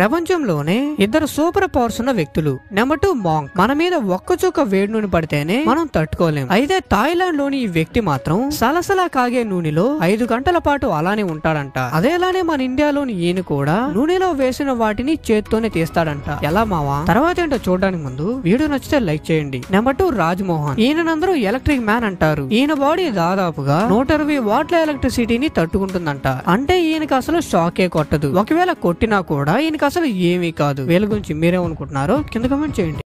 ప్రపంచంలోనే ఇద్దరు super powers ఉన్న వ్యక్తులు నెంబర్ టూ మాంగ్ మన మీద ఒక్క చుక్క వేడి నూనె పడితేనే మనం తట్టుకోలేం అయితే థాయిలాండ్ లోని ఈ వ్యక్తి మాత్రం సలసలా కాగే నూనెలో ఐదు గంటల పాటు అలానే ఉంటాడంట అదేలానే మన ఇండియాలోని ఈయన కూడా నూనెలో వేసిన వాటిని చేత్తోనే తీస్తాడంట ఎలా మావా తర్వాత ఏంటో చూడడానికి ముందు వీడియో నచ్చితే లైక్ చేయండి నెంబర్ టూ రాజ్మోహన్ ఈయనందరూ ఎలక్ట్రిక్ మ్యాన్ అంటారు ఈయన బాడీ దాదాపుగా నూట ఇరవై వాట్ల ఎలక్ట్రిసిటీని తట్టుకుంటుందంట అంటే ఈయనకి అసలు షాకే కొట్టదు ఒకవేళ కొట్టినా కూడా ఈయనకి అసలు ఏమీ కాదు వీళ్ళ గురించి మీరేమనుకుంటున్నారో కింద కమెంట్ చేయండి